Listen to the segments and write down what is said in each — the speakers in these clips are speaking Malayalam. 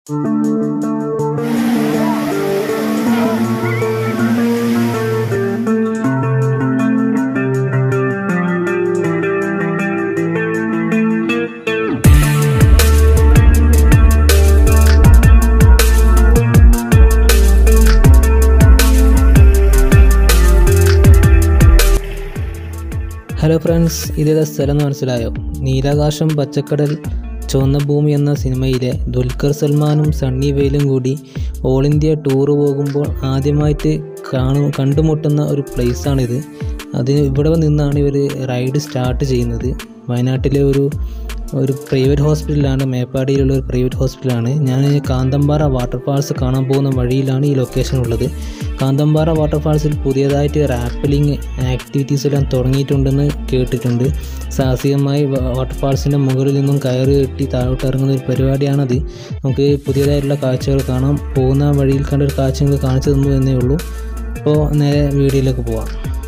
ഹലോ ഫ്രണ്ട്സ് ഇതേതാ സ്ഥലം എന്ന് മനസ്സിലായോ നീലാകാശം പച്ചക്കടൽ ചുവന്ന ഭൂമി എന്ന സിനിമയിലെ ദുൽഖർ സൽമാനും സണ്ണി വെയിലും കൂടി ഓൾ ഇന്ത്യ ടൂർ പോകുമ്പോൾ ആദ്യമായിട്ട് കാണു കണ്ടുമുട്ടുന്ന ഒരു പ്ലേസാണിത് അതിന് ഇവിടെ നിന്നാണ് ഇവർ റൈഡ് സ്റ്റാർട്ട് ചെയ്യുന്നത് വയനാട്ടിലെ ഒരു ഒരു പ്രൈവറ്റ് ഹോസ്പിറ്റലാണ് മേപ്പാടിയിലുള്ള ഒരു പ്രൈവറ്റ് ഹോസ്പിറ്റലാണ് ഞാൻ കാന്തമ്പാറ വാട്ടർഫാൾസ് കാണാൻ പോകുന്ന വഴിയിലാണ് ഈ ലൊക്കേഷൻ ഉള്ളത് കാന്തമ്പാറ വാട്ടർഫാൾസിൽ പുതിയതായിട്ട് റാപ്പലിംഗ് ആക്ടിവിറ്റീസ് എല്ലാം തുടങ്ങിയിട്ടുണ്ടെന്ന് കേട്ടിട്ടുണ്ട് സാഹസികമായി വ- വാട്ടർഫാൾസിൻ്റെ മുകളിൽ നിന്നും കയറ് കെട്ടി താഴോട്ട് ഇറങ്ങുന്ന ഒരു പരിപാടിയാണത് നമുക്ക് പുതിയതായിട്ടുള്ള കാഴ്ചകൾ കാണാം പോകുന്ന വഴിയിൽ കണ്ട ഒരു കാഴ്ച നിങ്ങൾക്ക് കാണിച്ചു തന്നു എന്നേ ഉള്ളൂ അപ്പോൾ നേരെ വീഡിയോയിലേക്ക് പോവാം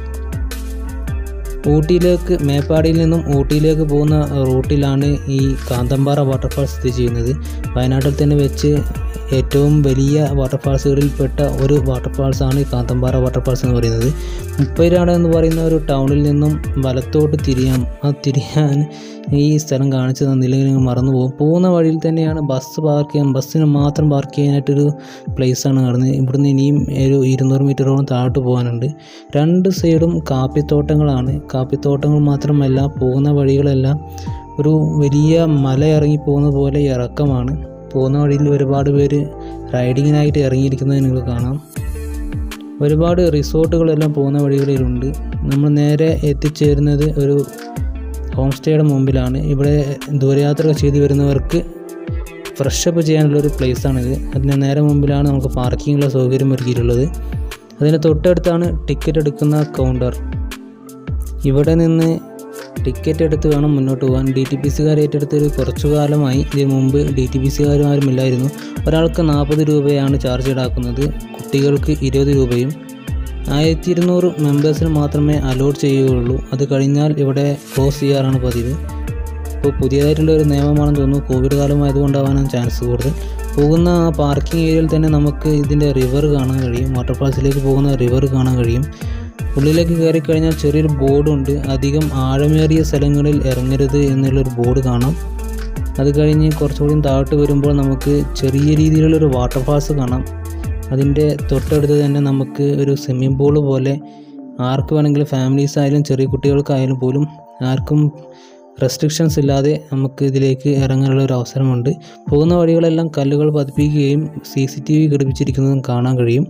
ഊട്ടിയിലേക്ക് മേപ്പാടിയിൽ നിന്നും ഊട്ടിയിലേക്ക് പോകുന്ന റൂട്ടിലാണ് ഈ കാന്തമ്പാറ വാട്ടർഫാൾസ് സ്ഥിതി ചെയ്യുന്നത് വയനാട്ടിൽ തന്നെ വെച്ച് ഏറ്റവും വലിയ വാട്ടർഫാൾസുകളിൽപ്പെട്ട ഒരു വാട്ടർഫാൾസാണ് ഈ കാന്തമ്പാറ വാട്ടർഫാൾസ് എന്ന് പറയുന്നത് മുപ്പതിരാട് എന്ന് പറയുന്ന ഒരു ടൗണിൽ നിന്നും വലത്തോട്ട് തിരിയാം ആ തിരിയാൻ ഈ സ്ഥലം കാണിച്ചു തന്നില്ലെങ്കിൽ നിങ്ങൾ മറന്നു പോകും പോകുന്ന വഴിയിൽ തന്നെയാണ് ബസ് പാർക്ക് ചെയ്യാൻ ബസ്സിന് മാത്രം പാർക്ക് ചെയ്യാനായിട്ടൊരു പ്ലേസാണ് കാണുന്നത് ഇവിടുന്ന് ഇനിയും ഒരു ഇരുന്നൂറ് മീറ്ററോളം താഴോട്ട് പോകാനുണ്ട് രണ്ട് സൈഡും കാപ്പിത്തോട്ടങ്ങളാണ് കാപ്പിത്തോട്ടങ്ങൾ മാത്രമല്ല പോകുന്ന വഴികളെല്ലാം ഒരു വലിയ മല ഇറങ്ങി പോകുന്ന പോലെ ഇറക്കമാണ് പോകുന്ന വഴിയിൽ ഒരുപാട് പേര് റൈഡിങ്ങിനായിട്ട് ഇറങ്ങിയിരിക്കുന്നത് നിങ്ങൾക്ക് കാണാം ഒരുപാട് റിസോർട്ടുകളെല്ലാം പോകുന്ന വഴികളിലുണ്ട് നമ്മൾ നേരെ എത്തിച്ചേരുന്നത് ഒരു ഹോം സ്റ്റേയുടെ മുമ്പിലാണ് ഇവിടെ ദൂരയാത്ര ചെയ്ത് വരുന്നവർക്ക് ഫ്രഷപ്പ് ചെയ്യാനുള്ളൊരു പ്ലേസാണിത് അതിന് നേരെ മുമ്പിലാണ് നമുക്ക് പാർക്കിങ്ങിനുള്ള സൗകര്യം ഒരുക്കിയിട്ടുള്ളത് അതിന് തൊട്ടടുത്താണ് ടിക്കറ്റ് എടുക്കുന്ന കൗണ്ടർ ഇവിടെ നിന്ന് ടിക്കറ്റ് എടുത്ത് വേണം മുന്നോട്ട് പോകാൻ ഡി ടി പി സിക്കാർ ഏറ്റെടുത്തൊരു കുറച്ചു കാലമായി ഇതിന് മുമ്പ് ഡി ടി പി സിക്കാരും ആരും ഇല്ലായിരുന്നു ഒരാൾക്ക് നാൽപ്പത് രൂപയാണ് ചാർജ് ഈടാക്കുന്നത് കുട്ടികൾക്ക് ഇരുപത് രൂപയും ആയിരത്തി ഇരുന്നൂറ് മെമ്പേഴ്സിന് മാത്രമേ അലോട്ട് ചെയ്യുകയുള്ളൂ അത് കഴിഞ്ഞാൽ ഇവിടെ ക്ലോസ് ചെയ്യാറാണ് പതിവ് ഇപ്പോൾ പുതിയതായിട്ടുള്ള ഒരു നിയമമാണെന്ന് തോന്നുന്നു കോവിഡ് കാലമായതുകൊണ്ടാവാനാണ് ചാൻസ് കൂടുതൽ പോകുന്ന ആ പാർക്കിംഗ് ഏരിയയിൽ തന്നെ നമുക്ക് ഇതിൻ്റെ റിവർ കാണാൻ കഴിയും വാട്ടർഫാൾസിലേക്ക് പോകുന്ന റിവർ കാണാൻ കഴിയും ഉള്ളിലേക്ക് കയറി കഴിഞ്ഞാൽ ചെറിയൊരു ബോർഡുണ്ട് അധികം ആഴമേറിയ സ്ഥലങ്ങളിൽ ഇറങ്ങരുത് എന്നുള്ളൊരു ബോർഡ് കാണാം അത് കഴിഞ്ഞ് കുറച്ചുകൂടി താഴോട്ട് വരുമ്പോൾ നമുക്ക് ചെറിയ രീതിയിലുള്ളൊരു വാട്ടർഫാൾസ് കാണാം അതിൻ്റെ തൊട്ടടുത്ത് തന്നെ നമുക്ക് ഒരു സ്വിമ്മിംഗ് പൂള് പോലെ ആർക്ക് വേണമെങ്കിലും ഫാമിലീസ് ആയാലും ചെറിയ കുട്ടികൾക്കായാലും പോലും ആർക്കും റെസ്ട്രിക്ഷൻസ് ഇല്ലാതെ നമുക്ക് ഇതിലേക്ക് ഇറങ്ങാനുള്ള ഒരു അവസരമുണ്ട് പോകുന്ന വഴികളെല്ലാം കല്ലുകൾ പതിപ്പിക്കുകയും സി സി ടി വി ഘടിപ്പിച്ചിരിക്കുന്നതും കാണാൻ കഴിയും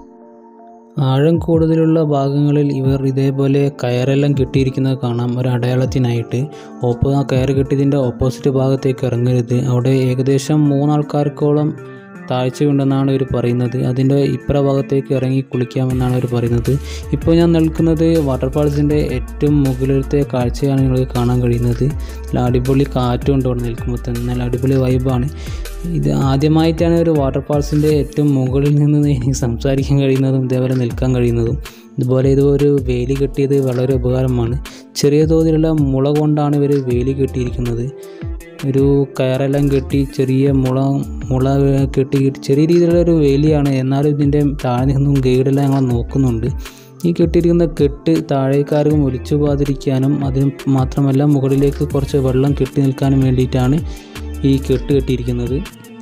ആഴം കൂടുതലുള്ള ഭാഗങ്ങളിൽ ഇവർ ഇതേപോലെ കയറെല്ലാം കെട്ടിയിരിക്കുന്നത് കാണാം ഒരു അടയാളത്തിനായിട്ട് ഓപ്പോ ആ കയറ് കെട്ടിയതിൻ്റെ ഓപ്പോസിറ്റ് ഭാഗത്തേക്ക് ഇറങ്ങരുത് അവിടെ ഏകദേശം മൂന്നാൾക്കാർക്കോളം താഴ്ചയുണ്ടെന്നാണ് ഇവർ പറയുന്നത് അതിൻ്റെ ഇപ്പുറ ഭാഗത്തേക്ക് ഇറങ്ങി കുളിക്കാമെന്നാണ് അവർ പറയുന്നത് ഇപ്പോൾ ഞാൻ നിൽക്കുന്നത് വാട്ടർഫാൾസിൻ്റെ ഏറ്റവും മുകളിലത്തെ കാഴ്ചയാണ് നിങ്ങൾക്ക് കാണാൻ കഴിയുന്നത് നല്ല അടിപൊളി കാറ്റുണ്ട് അവിടെ നിൽക്കുമ്പോൾ തന്നെ നല്ല അടിപൊളി വൈബാണ് ഇത് ആദ്യമായിട്ടാണ് ഒരു വാട്ടർഫാൾസിൻ്റെ ഏറ്റവും മുകളിൽ നിന്ന് എനിക്ക് സംസാരിക്കാൻ കഴിയുന്നതും ഇതേപോലെ നിൽക്കാൻ കഴിയുന്നതും ഇതുപോലെ ഇത് ഒരു വേലി കെട്ടിയത് വളരെ ഉപകാരമാണ് ചെറിയ തോതിലുള്ള മുള കൊണ്ടാണ് ഇവർ വേലി കെട്ടിയിരിക്കുന്നത് ഒരു കയറെല്ലാം കെട്ടി ചെറിയ മുള മുള കെട്ടി ചെറിയ രീതിയിലുള്ള ഒരു വേലിയാണ് എന്നാലും ഇതിൻ്റെ താഴെ നിന്നും ഗൈഡെല്ലാം ഞങ്ങൾ നോക്കുന്നുണ്ട് ഈ കെട്ടിയിരിക്കുന്ന കെട്ട് താഴേക്കാർക്കും ഒലിച്ചു പോകാതിരിക്കാനും അതിന് മാത്രമല്ല മുകളിലേക്ക് കുറച്ച് വെള്ളം കെട്ടി നിൽക്കാനും വേണ്ടിയിട്ടാണ് ഈ കെട്ട് കെട്ടിയിരിക്കുന്നത്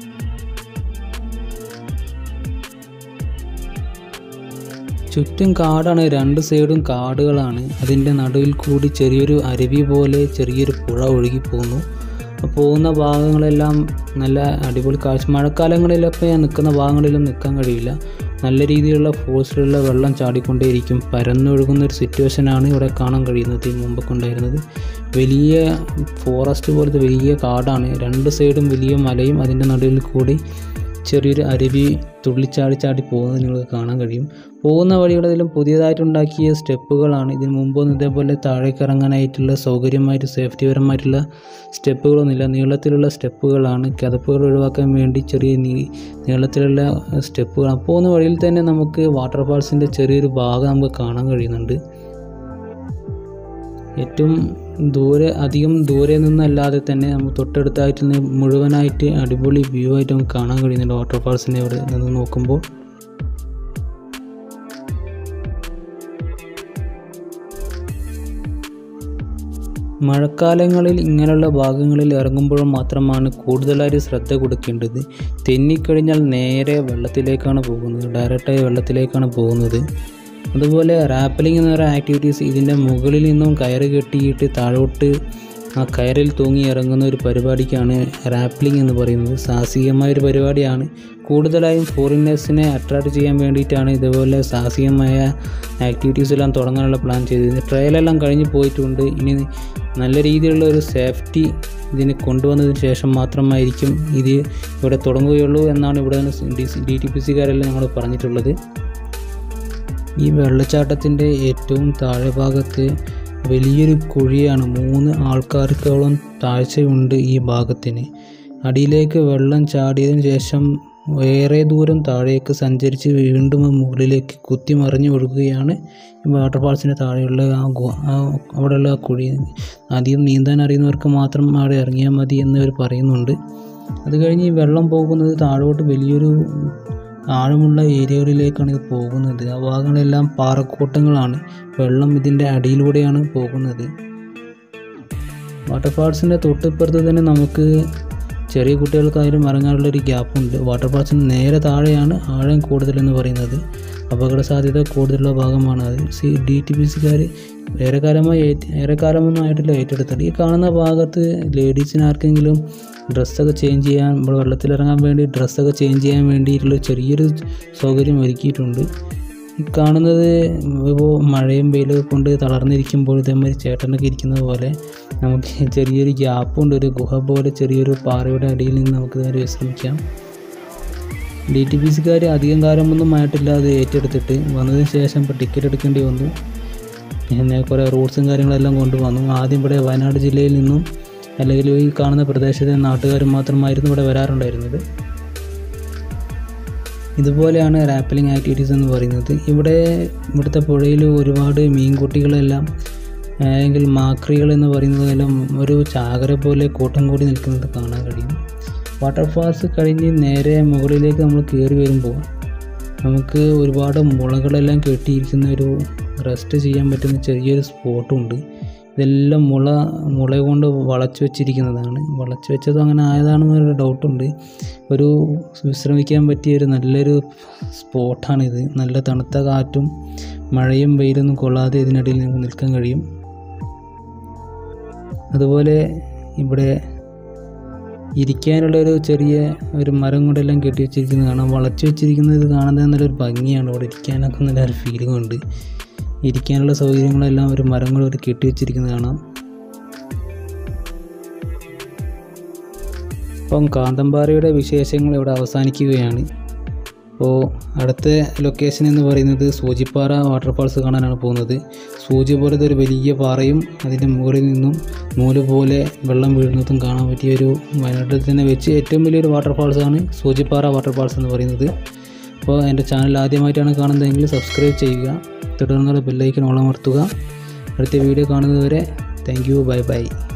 ചുറ്റും കാടാണ് രണ്ട് സൈഡും കാടുകളാണ് അതിൻ്റെ നടുവിൽ കൂടി ചെറിയൊരു അരുവി പോലെ ചെറിയൊരു പുഴ ഒഴുകി പോകുന്നു അപ്പോൾ പോകുന്ന ഭാഗങ്ങളെല്ലാം നല്ല അടിപൊളി കാഴ്ച മഴക്കാലങ്ങളിലൊക്കെ നിൽക്കുന്ന ഭാഗങ്ങളിലും നിൽക്കാൻ കഴിയില്ല നല്ല രീതിയിലുള്ള ഫോഴ്സിലുള്ള വെള്ളം ചാടിക്കൊണ്ടേയിരിക്കും പരന്നൊഴുകുന്ന ഒരു സിറ്റുവേഷനാണ് ഇവിടെ കാണാൻ കഴിയുന്നത് ഈ മുമ്പൊക്കെ ഉണ്ടായിരുന്നത് വലിയ ഫോറസ്റ്റ് പോലത്തെ വലിയ കാടാണ് രണ്ട് സൈഡും വലിയ മലയും അതിൻ്റെ നടുവിൽ കൂടി ചെറിയൊരു അരുവി തുള്ളിച്ചാടി ചാടി പോകുന്നത് നിങ്ങൾക്ക് കാണാൻ കഴിയും പോകുന്ന വഴികളിലും പുതിയതായിട്ടുണ്ടാക്കിയ സ്റ്റെപ്പുകളാണ് ഇതിന് മുമ്പൊന്നും ഇതേപോലെ താഴേക്ക് ഇറങ്ങാനായിട്ടുള്ള സൗകര്യമായിട്ട് സേഫ്റ്റി പരമായിട്ടുള്ള സ്റ്റെപ്പുകളൊന്നുമില്ല നീളത്തിലുള്ള സ്റ്റെപ്പുകളാണ് കിതപ്പുകൾ ഒഴിവാക്കാൻ വേണ്ടി ചെറിയ നീ നീളത്തിലുള്ള സ്റ്റെപ്പുകളാണ് പോകുന്ന വഴിയിൽ തന്നെ നമുക്ക് വാട്ടർഫാൾസിൻ്റെ ചെറിയൊരു ഭാഗം നമുക്ക് കാണാൻ കഴിയുന്നുണ്ട് ഏറ്റവും ദൂരെ അധികം ദൂരെ നിന്നല്ലാതെ തന്നെ നമുക്ക് തൊട്ടടുത്തായിട്ട് നിന്ന് മുഴുവനായിട്ട് അടിപൊളി വ്യൂ ആയിട്ട് നമുക്ക് കാണാൻ കഴിയുന്നുണ്ട് വാട്ടർഫാൾസിനെ ഇവിടെ നിന്ന് നോക്കുമ്പോൾ മഴക്കാലങ്ങളിൽ ഇങ്ങനെയുള്ള ഭാഗങ്ങളിൽ ഇറങ്ങുമ്പോൾ മാത്രമാണ് കൂടുതലായിട്ട് ശ്രദ്ധ കൊടുക്കേണ്ടത് തെന്നിക്കഴിഞ്ഞാൽ നേരെ വെള്ളത്തിലേക്കാണ് പോകുന്നത് ഡയറക്റ്റായി വെള്ളത്തിലേക്കാണ് പോകുന്നത് അതുപോലെ റാപ്പലിംഗ് എന്ന പറയുന്ന ആക്ടിവിറ്റീസ് ഇതിൻ്റെ മുകളിൽ നിന്നും കയറ് കെട്ടിയിട്ട് താഴോട്ട് ആ കയറിൽ തൂങ്ങി ഇറങ്ങുന്ന ഒരു പരിപാടിക്കാണ് റാപ്പലിംഗ് എന്ന് പറയുന്നത് സാഹസികമായ ഒരു പരിപാടിയാണ് കൂടുതലായും ഫോറിനേഴ്സിനെ അട്രാക്ട് ചെയ്യാൻ വേണ്ടിയിട്ടാണ് ഇതുപോലെ സാഹസികമായ ആക്ടിവിറ്റീസ് എല്ലാം തുടങ്ങാനുള്ള പ്ലാൻ ചെയ്തത് ട്രയലെല്ലാം കഴിഞ്ഞ് പോയിട്ടുണ്ട് ഇനി നല്ല രീതിയിലുള്ള ഒരു സേഫ്റ്റി ഇതിന് കൊണ്ടുവന്നതിന് ശേഷം മാത്രമായിരിക്കും ഇത് ഇവിടെ തുടങ്ങുകയുള്ളൂ എന്നാണ് ഇവിടെ ഡി ടി പി സിക്കാരെല്ലാം ഞങ്ങൾ പറഞ്ഞിട്ടുള്ളത് ഈ വെള്ളച്ചാട്ടത്തിൻ്റെ ഏറ്റവും താഴെ ഭാഗത്ത് വലിയൊരു കുഴിയാണ് മൂന്ന് ആൾക്കാർക്കോളം താഴ്ചയുണ്ട് ഈ ഭാഗത്തിന് അടിയിലേക്ക് വെള്ളം ചാടിയതിനു ശേഷം ഏറെ ദൂരം താഴേക്ക് സഞ്ചരിച്ച് വീണ്ടും മുകളിലേക്ക് കുത്തിമറിഞ്ഞ് ഒഴുകുകയാണ് ഈ വാട്ടർഫാൾസിൻ്റെ താഴെയുള്ള ആ ഗു ആ അവിടെയുള്ള ആ കുഴി അധികം നീന്താൻ അറിയുന്നവർക്ക് മാത്രം അവിടെ ഇറങ്ങിയാൽ മതി എന്ന് ഇവർ പറയുന്നുണ്ട് അത് കഴിഞ്ഞ് ഈ വെള്ളം പോകുന്നത് താഴോട്ട് വലിയൊരു ആഴമുള്ള ഏരിയകളിലേക്കാണ് ഇത് പോകുന്നത് ആ ഭാഗങ്ങളെല്ലാം പാറക്കൂട്ടങ്ങളാണ് വെള്ളം ഇതിൻ്റെ അടിയിലൂടെയാണ് പോകുന്നത് വാട്ടർഫാൾസിൻ്റെ തൊട്ടിപ്പുറത്ത് തന്നെ നമുക്ക് ചെറിയ കുട്ടികൾക്കായാലും ഇറങ്ങാനുള്ള ഒരു ഗ്യാപ്പുണ്ട് വാട്ടർഫാൾസിന് നേരെ താഴെയാണ് ആഴം കൂടുതലെന്ന് പറയുന്നത് അപകട സാധ്യത കൂടുതലുള്ള ഭാഗമാണ് അത് സി ഡി ടി പി സിക്കാർ ഏറെക്കാലമായി ഏറ്റ് ഏറെക്കാലമൊന്നും ആയിട്ടില്ല ഏറ്റെടുത്തത് ഈ കാണുന്ന ഭാഗത്ത് ലേഡീസിന് ആർക്കെങ്കിലും ഡ്രസ്സൊക്കെ ചേഞ്ച് ചെയ്യാൻ നമ്മൾ വെള്ളത്തിലിറങ്ങാൻ വേണ്ടി ഡ്രസ്സൊക്കെ ചേഞ്ച് ചെയ്യാൻ വേണ്ടിയിട്ടുള്ള ചെറിയൊരു സൗകര്യം ഒരുക്കിയിട്ടുണ്ട് ഈ കാണുന്നത് ഇപ്പോൾ മഴയും വെയിലൊക്കെ കൊണ്ട് തളർന്നിരിക്കുമ്പോൾ ഇതേമാതിരി ചേട്ടനൊക്കെ ഇരിക്കുന്നത് പോലെ നമുക്ക് ചെറിയൊരു ഗ്യാപ്പുണ്ട് ഒരു ഗുഹ പോലെ ചെറിയൊരു പാറയുടെ അടിയിൽ നിന്ന് നമുക്ക് നേരെ വിശ്രമിക്കാം ഡി ടി പി സിക്കാർ അധികം കാലമൊന്നും ആയിട്ടില്ല അത് ഏറ്റെടുത്തിട്ട് വന്നതിന് ശേഷം ഇപ്പോൾ ടിക്കറ്റ് എടുക്കേണ്ടി വന്നു പിന്നെ കുറേ റൂട്ട്സും കാര്യങ്ങളെല്ലാം കൊണ്ടുവന്നു ആദ്യം ഇവിടെ വയനാട് ജില്ലയിൽ നിന്നും അല്ലെങ്കിൽ ഈ കാണുന്ന പ്രദേശത്തെ നാട്ടുകാർ മാത്രമായിരുന്നു ഇവിടെ വരാറുണ്ടായിരുന്നത് ഇതുപോലെയാണ് റാപ്പലിംഗ് ആക്ടിവിറ്റീസ് എന്ന് പറയുന്നത് ഇവിടെ ഇവിടുത്തെ പുഴയിൽ ഒരുപാട് മീൻകുട്ടികളെല്ലാം അല്ലെങ്കിൽ മാക്രികൾ എന്ന് പറയുന്നതെല്ലാം ഒരു ചാകര പോലെ കൂട്ടം കൂടി നിൽക്കുന്നത് കാണാൻ കഴിയും വാട്ടർഫാൾസ് കഴിഞ്ഞ് നേരെ മുകളിലേക്ക് നമ്മൾ കയറി വരുമ്പോൾ നമുക്ക് ഒരുപാട് മുളകളെല്ലാം കെട്ടിയിരിക്കുന്ന ഒരു റെസ്റ്റ് ചെയ്യാൻ പറ്റുന്ന ചെറിയൊരു സ്പോട്ടുണ്ട് ഇതെല്ലാം മുള മുള കൊണ്ട് വളച്ചു വെച്ചിരിക്കുന്നതാണ് വളച്ചു വെച്ചത് അങ്ങനെ ആയതാണെന്നൊരു ഡൗട്ടുണ്ട് ഒരു വിശ്രമിക്കാൻ പറ്റിയ ഒരു നല്ലൊരു സ്പോട്ടാണിത് നല്ല തണുത്ത കാറ്റും മഴയും വെയിലൊന്നും കൊള്ളാതെ ഇതിനിടയിൽ നമുക്ക് നിൽക്കാൻ കഴിയും അതുപോലെ ഇവിടെ ഇരിക്കാനുള്ള ഒരു ചെറിയ ഒരു മരം കൊണ്ടെല്ലാം കെട്ടി വെച്ചിരിക്കുന്നത് കാണാം വളച്ചു വെച്ചിരിക്കുന്നത് കാണാൻ തന്നെ നല്ലൊരു ഭംഗിയാണ് ഇവിടെ ഇരിക്കാനൊക്കെ നല്ലൊരു ഫീലിംഗ് ഉണ്ട് ഇരിക്കാനുള്ള സൗകര്യങ്ങളെല്ലാം ഒരു മരങ്ങൾ ഒരു കെട്ടി വെച്ചിരിക്കുന്നത് കാണാം ഇപ്പം കാന്തമ്പാറയുടെ വിശേഷങ്ങൾ ഇവിടെ അവസാനിക്കുകയാണ് അപ്പോൾ അടുത്ത ലൊക്കേഷൻ എന്ന് പറയുന്നത് സൂചിപ്പാറ വാട്ടർഫാൾസ് കാണാനാണ് പോകുന്നത് സൂചി പോലത്തെ ഒരു വലിയ പാറയും അതിൻ്റെ മുകളിൽ നിന്നും നൂല് പോലെ വെള്ളം വീഴുന്നതും കാണാൻ പറ്റിയ ഒരു വയനാട്ടിൽ തന്നെ വെച്ച് ഏറ്റവും വലിയൊരു വാട്ടർഫാൾസാണ് സൂചിപ്പാറ വാട്ടർഫാൾസ് എന്ന് പറയുന്നത് അപ്പോൾ എൻ്റെ ചാനൽ ആദ്യമായിട്ടാണ് കാണുന്നതെങ്കിൽ സബ്സ്ക്രൈബ് ചെയ്യുക തുടർന്നുള്ള ബെല്ലൈക്കൻ ഓളമർത്തുക അടുത്ത വീഡിയോ കാണുന്നതുവരെ താങ്ക് യു ബൈ ബൈ